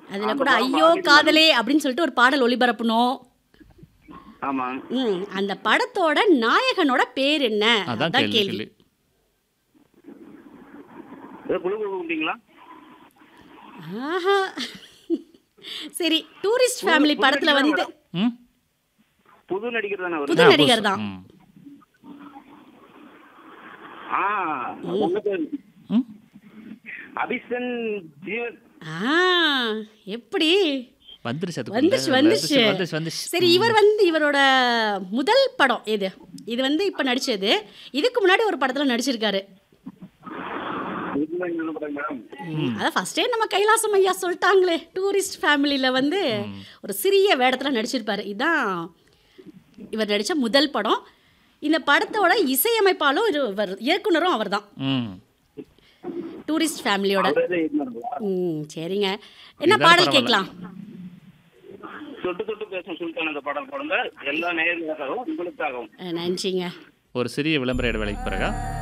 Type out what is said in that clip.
அதில் அந்த கூட படம் ஐயோ பாதியில காதலே அப்படின்னு சொல்லிட்டு ஒரு பாடல் ஒளிபரப்பணும் ஆமா ம் அந்த படத்தோட நாயகனோட பேர் என்ன அதான் அதான் கேள்வி கேள்வி கேள்வி ஏதோ குழு கொடுப்பீங்களா ஆஹா சரி டூரிஸ்ட் ஃபேமிலி புது படத்துல வந்து நடிகர் ம் புது நடிகர் தானே புது வருது நடிகர் தான் ம் ஆ உங்க பேரு ம் அபிஷன் ஜீவன் ஆ எப்படி வந்துருச்சு அது வந்துச்சு வந்துச்சு வந்துச்சு வந்துச்சு சரி இவர் வந்து இவரோட முதல் படம் எது இது வந்து இப்போ நடிச்சது இதுக்கு முன்னாடி ஒரு படத்தில் நடிச்சிருக்காரு இதுல என்ன படம் மேடம் ம், அதான் ஃபர்ஸ்டே நம்ம கைலாசம் ஐயா சொல்லிட்டாங்களே டூரிஸ்ட் ஃபேமிலியில் வந்து ஒரு சிறிய வேடத்தில் நடிச்சிருப்பாரு இதுதான் இவர் நடித்த முதல் படம் இந்த படத்தோட இசையமைப்பாலும் இரு- இவர் இயக்குனரும் அவர் தான் ம் டூரிஸ்ட் ஃபேமிலியோட அவரே இருந்தாருங்களா? ம் சரிங்க என்ன இதுதான் பாடல் பரவாயில்ல. கேட்கலாம் தொட்டு தொட்டு பேசும் சுல்தான் அந்த படம் போடுங்க எல்லா நேயர்களுக்காகவும் உங்களுக்காகவும் அஹ், நன்றிங்க ஒரு சிறிய விளம்பர இடைவேளைக்கு பிறகு